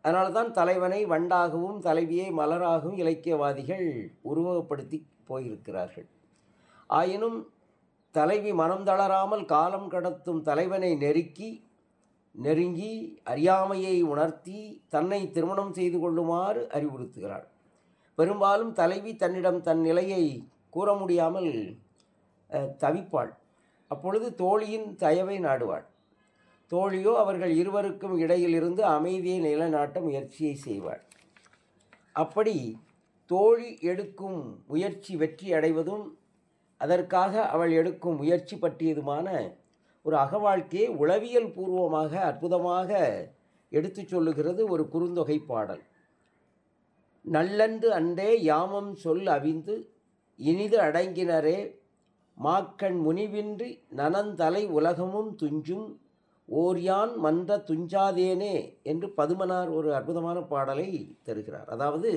அதனால தான் தலைவனை வண்டாகவும் தலைவியை மலராகவும் இலக்கியவாதிகள் உருவகப்படுத்தி போயிருக்கிறார்கள் ஆயினும் தலைவி மனம் தளராமல் காலம் கடத்தும் தலைவனை நெருக்கி நெருங்கி அறியாமையை உணர்த்தி தன்னை திருமணம் செய்து கொள்ளுமாறு அறிவுறுத்துகிறாள் பெரும்பாலும் தலைவி தன்னிடம் தன் நிலையை கூற முடியாமல் அஹ், தவிப்பாள் அப்பொழுது தோழியின் தயவை நாடுவாள் தோழியோ அவர்கள் இருவருக்கும் இடையிலிருந்து அமைதியை நிலைநாட்ட முயற்சியை செய்வாள் அப்படி தோழி எடுக்கும் முயற்சி வெற்றி அடைவதும் அதற்காக அவள் எடுக்கும் முயற்சி பற்றியதுமான ஒரு அகவாழ்க்கையை உளவியல் பூர்வமாக அற்புதமாக எடுத்துச் சொல்லுகிறது ஒரு குறுந்தொகை பாடல் நல்லன்று அன்றே யாமம் சொல் அவிந்து இனிது அடங்கினரே மாக்கண் முனிவின்றி நனந்தலை உலகமும் துஞ்சும் ஓர்யான் மன்ற துஞ்சாதேனே என்று பதுமனார் ஒரு அற்புதமான பாடலை தருகிறார் அதாவது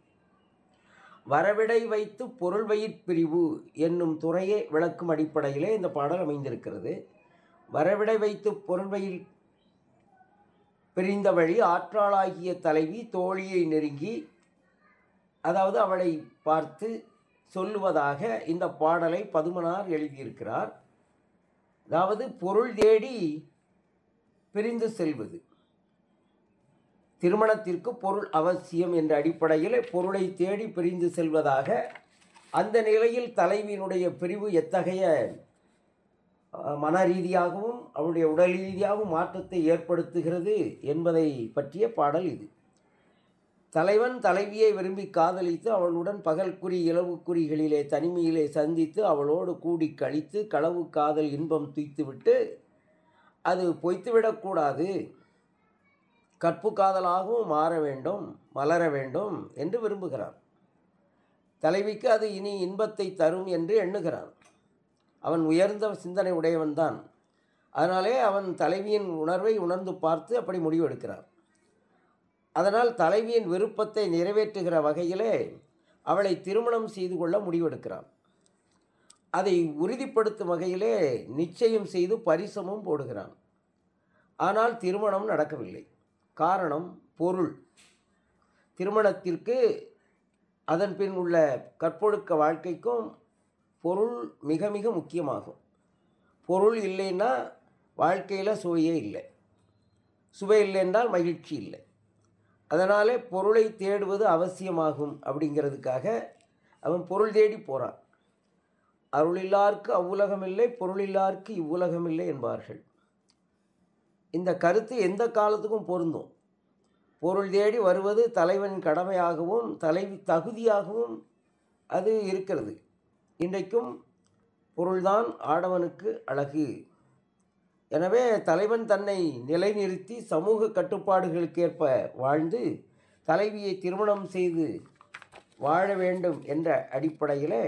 வரவிடை வைத்து பொருள் வயிற்பிரிவு என்னும் துறையை விளக்கும் அடிப்படையிலே இந்த பாடல் அமைந்திருக்கிறது வரவிடை வைத்து பொருள் வயில் பிரிந்த வழி ஆற்றாளாகிய தலைவி தோழியை நெருங்கி அதாவது அவளை பார்த்து சொல்லுவதாக இந்த பாடலை பதுமனார் எழுதியிருக்கிறார் அதாவது பொருள் தேடி பிரிந்து செல்வது திருமணத்திற்கு பொருள் அவசியம் என்ற அடிப்படையில் பொருளை தேடி பிரிந்து செல்வதாக அந்த நிலையில் தலைவியினுடைய பிரிவு எத்தகைய அஹ், மன ரீதியாகவும் அவளுடைய உடல் ரீதியாகவும் மாற்றத்தை ஏற்படுத்துகிறது என்பதை பற்றிய பாடல் இது தலைவன் தலைவியை விரும்பி காதலித்து அவளுடன் பகல்குறி இலவுக்குறிகளிலே தனிமையிலே சந்தித்து அவளோடு கூடி கழித்து களவு காதல் இன்பம் துய்த்துவிட்டு அது பொய்த்துவிடக்கூடாது கற்பு காதலாகவும் மாற வேண்டும் மலர வேண்டும் என்று விரும்புகிறான் தலைவிக்கு அது இனி இன்பத்தை தரும் என்று எண்ணுகிறான் அவன் உயர்ந்த சிந்தனை உடையவன்தான் அதனாலே அவன் தலைவியின் உணர்வை உணர்ந்து பார்த்து அப்படி முடிவெடுக்கிறான் அதனால் தலைவியின் விருப்பத்தை நிறைவேற்றுகிற வகையிலே அவளை திருமணம் செய்து கொள்ள முடிவெடுக்கிறான் அதை உறுதிப்படுத்தும் வகையிலே நிச்சயம் செய்து பரிசமும் போடுகிறான் ஆனால் திருமணம் நடக்கவில்லை காரணம் பொருள் திருமணத்திற்கு அதன் பின் உள்ள கற்பொழுக்க வாழ்க்கைக்கும் பொருள் மிக மிக முக்கியமாகும் பொருள் இல்லைன்னா வாழ்க்கையில் சுவையே இல்லை சுவை இல்லை என்றால் மகிழ்ச்சி இல்லை அதனாலே பொருளை தேடுவது அவசியமாகும் அப்படிங்கிறதுக்காக அவன் பொருள் தேடி போகிறான் அருளில்லார்க்கு அவ்வுலகம் இல்லை பொருளில்லார்க்கு இவ்வுலகம் இல்லை என்பார்கள் இந்த கருத்து எந்த காலத்துக்கும் பொருந்தும் பொருள் தேடி வருவது தலைவன் கடமையாகவும் தலைவி தகுதியாகவும் அது இருக்கிறது இன்றைக்கும் பொருள்தான் ஆடவனுக்கு அழகு எனவே தலைவன் தன்னை நிலைநிறுத்தி சமூக கட்டுப்பாடுகளுக்கேற்ப வாழ்ந்து தலைவியை திருமணம் செய்து வாழ வேண்டும் என்ற அடிப்படையில்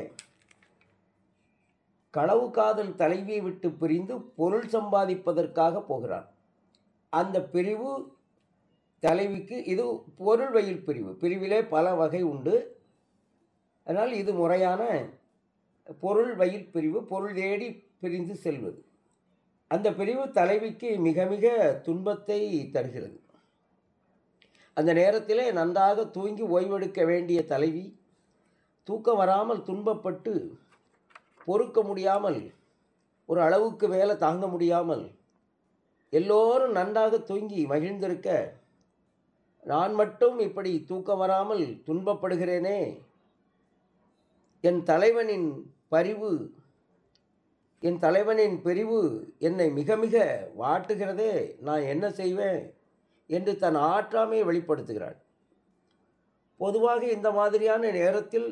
களவு காதல் தலைவியை விட்டு பிரிந்து பொருள் சம்பாதிப்பதற்காக போகிறான் அந்த பிரிவு தலைவிக்கு இது பொருள் வயில் பிரிவு பிரிவிலே பல வகை உண்டு அதனால் இது முறையான பொருள் வயில் பிரிவு பொருள் தேடி பிரிந்து செல்வது அந்த பிரிவு தலைவிக்கு மிக மிக துன்பத்தை தருகிறது அந்த நேரத்திலே நன்றாக தூங்கி ஓய்வெடுக்க வேண்டிய தலைவி தூக்கம் வராமல் துன்பப்பட்டு பொறுக்க முடியாமல் ஒரு அளவுக்கு மேலே தாங்க முடியாமல் எல்லோரும் நன்றாக தூங்கி மகிழ்ந்திருக்க நான் மட்டும் இப்படி தூக்கம் வராமல் துன்பப்படுகிறேனே என் தலைவனின் பரிவு என் தலைவனின் பிரிவு என்னை மிக மிக வாட்டுகிறதே நான் என்ன செய்வேன் என்று தன் ஆற்றாமையை வெளிப்படுத்துகிறாள் பொதுவாக இந்த மாதிரியான நேரத்தில்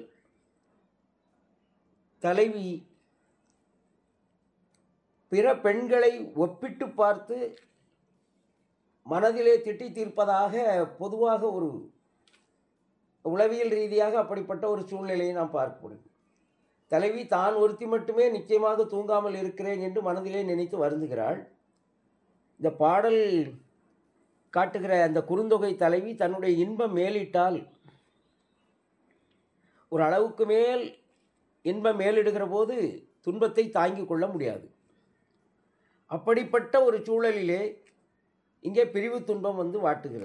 தலைவி பிற பெண்களை ஒப்பிட்டு பார்த்து மனதிலே திட்டி தீர்ப்பதாக பொதுவாக ஒரு உளவியல் ரீதியாக அப்படிப்பட்ட ஒரு சூழ்நிலையை நாம் பார்க்க முடியும் தலைவி தான் ஒருத்தி மட்டுமே நிச்சயமாக தூங்காமல் இருக்கிறேன் என்று மனதிலே நினைத்து வருந்துகிறாள் இந்த பாடல் காட்டுகிற அந்த குறுந்தொகை தலைவி தன்னுடைய இன்பம் மேலிட்டால் ஒரு அளவுக்கு மேல் இன்பம் மேலிடுகிற போது துன்பத்தை தாங்கிக் கொள்ள முடியாது அப்படிப்பட்ட ஒரு சூழலிலே இங்கே பிரிவு துன்பம் வந்து வாட்டுகிறது